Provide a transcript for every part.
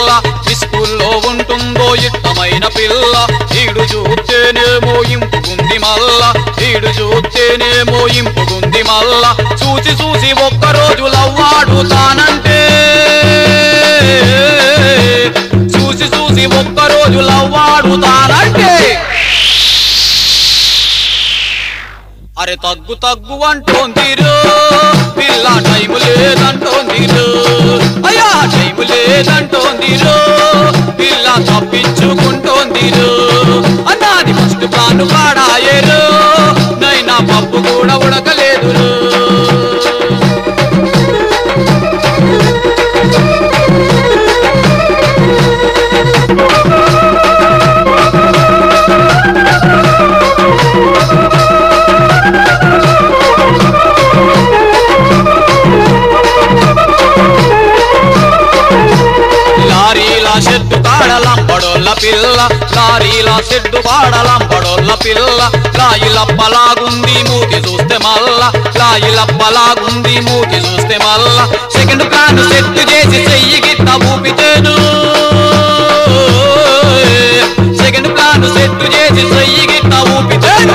స్కూల్లో ఉంటుందో ఇష్టమైన పిల్ల ఈడు చూస్తేనేమో ఇంపుకుంది మల్ల ఈడు చూస్తేనేమో ఇంపుకుంది మల్ల చూసి చూసి ఒక్కరోజు లవ్వాడు తానంటే చూసి చూసి ఒక్కరోజు లవ్వాడు తానంటే అరే తగ్గు తగ్గు అంటోందిరు పిల్ల టైము లేదంటోందిరు అయ్యా టైము లేదంటోందిరు పిల్ల తప్పించుకుంటోందిరు అన్నాది ఫస్ట్ ప్లాన్ పాడాయేరు నైనా పప్పు కూడా ఉడకలేదురు లారీలా షెడ్డు కాడలంపడోళ్ళ పిల్ల లారీలా షెడ్డు పాడలంపడోళ్ళ పిల్ల లాయిలప్పలాగుంది మూతి చూస్తే మల్ల లాయిలప్పలాగుంది మూతి చూస్తే మల్ల సెకండ్ ప్లాన్ సెట్ చేసి చెయ్యి గిట్ట ఊపితేను సెకండ్ ప్లాన్ సెట్ చేసి చెయ్యి గిట్ట ఊపితేను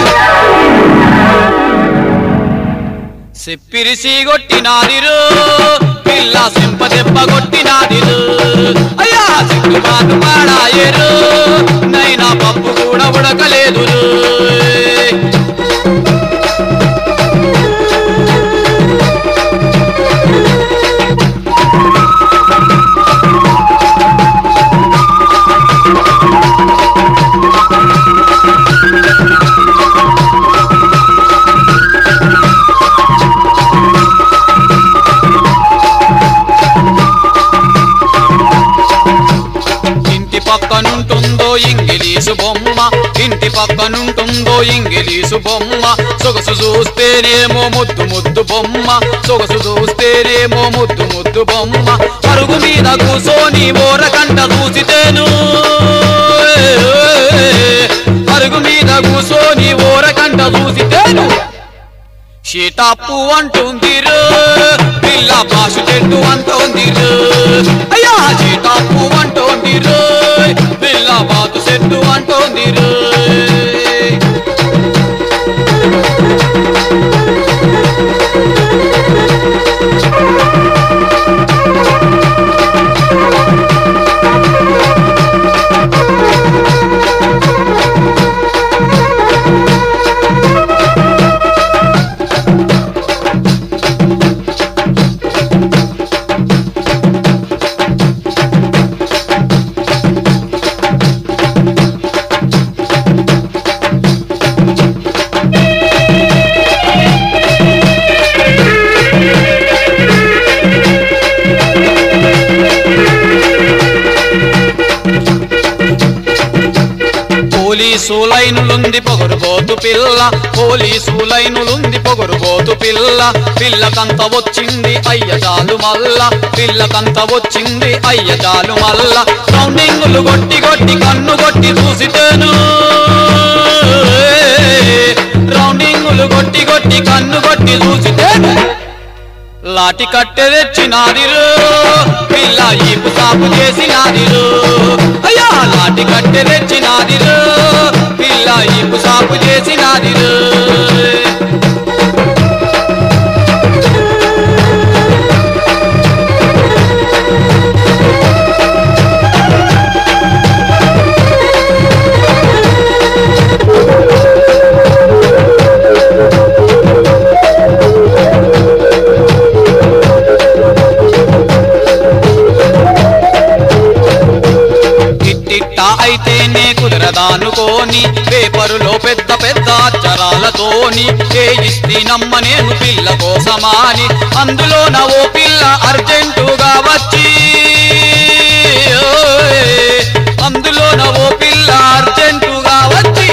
సెప్పిరిసి కొట్టినాదిరు పిల్ల సింప దెబ్బ కొట్టినాదిరు అయ్యా సిగ్గు మాటు పాడాయేరు నైనా పప్పు కూడా ఉడకలేదురు ఇంటి పక్కనుంటుందో ఇంగిలీసు బొమ్మ ఇంటి పక్కనుంటుందో ఇంగిలీసు బొమ్మ సొగసు చూస్తేనేమో ముద్దు ముద్దు బొమ్మ సొగసు చూస్తేనేమో ముద్దు ముద్దు బొమ్మ పరుగు మీద కూసోని ఓరకంట చూసితేను పరుగు మీద కూసోని ఓరకంట చూసితేను షీటాపు అంటుందిరు పిల్ల పాసు చెట్టు అంటోందిరు అయ్యా షీటాపు అంటోందిరు పిల్ల బాతు చెట్టు అంటోందిరు పోలీసు లైనులుంది పొగరుబోతు పిల్ల పోలీసు లైనులుంది పొగరుబోతు పిల్ల పిల్లకంత వచ్చింది అయ్య చాలు మల్ల పిల్లకంత వచ్చింది అయ్య చాలు మల్ల రౌండింగులు కొట్టి కొట్టి కన్ను కొట్టి చూసితేను రౌండింగులు కొట్టి కొట్టి కన్ను కొట్టి చూసితేను లాటి కట్టె తెచ్చినాదిరు పిల్ల ఈపు సాపు చేసినాదిరు అయ్యా లాటి కట్టె తెచ్చినాదిరు పిల్ల ఈపు సాపు చేసినాదిరు ఇట్టిట్ట అయితేనే కుదరదానుకోని పేపరులో పెద్ద పెద్ద అక్షరాలతోని ఏ ఇస్తి నమ్మ నేను పిల్ల కోసమాని అందులో నా ఓ పిల్ల అర్జెంటుగా వచ్చి ఓయ్, అందులో నా ఓ పిల్ల అర్జెంటుగా వచ్చి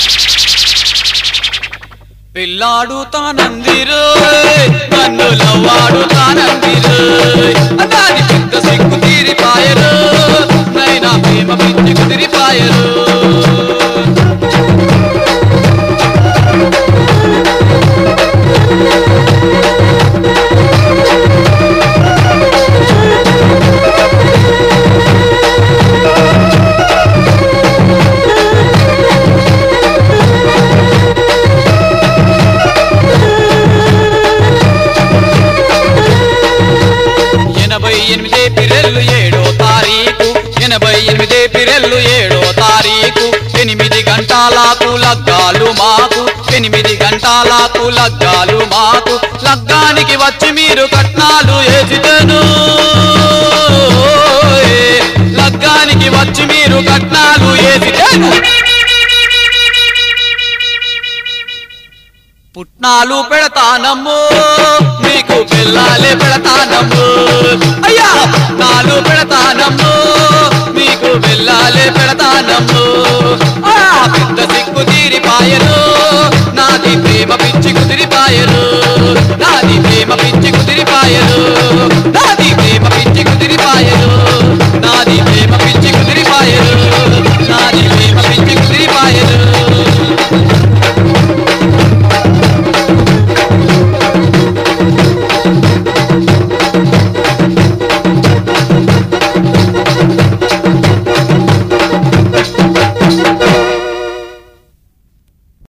పిల్లాడు తానందిరు నన్ను లవ్వాడు తానందిరు అన్నాది పెద్ద సిగ్గు తీరిపాయరు నైనా ప్రేమ పిచ్చి కుదిరిపాయరు పిరెల్లు ఏడో తారీఖు ఎనభై ఎనిమిది పిరెల్లు ఏడో తారీఖు ఎనిమిది గంటలకు లగ్గాలు మాకు ఎనిమిది గంటలకు లగ్గాలు మాకు లగ్గానికి వచ్చి మీరు కట్నాలు వేసితేను లగ్గానికి వచ్చి మీరు కట్నాలు వేసితేను పుట్నాలు పెడతానమ్ము నీకు పిల్లాలే పెడతానమ్ము అయ్యా పుట్నాలు పెడతానమ్ము నీకు పిల్లాలే పెడతానమ్ము ఆ పెద్ద సిక్కు తీరిపాయను నాది ప్రేమ పిచ్చి కుదిరిపాయను నాది ప్రేమ పిచ్చి కుదిరిపాయను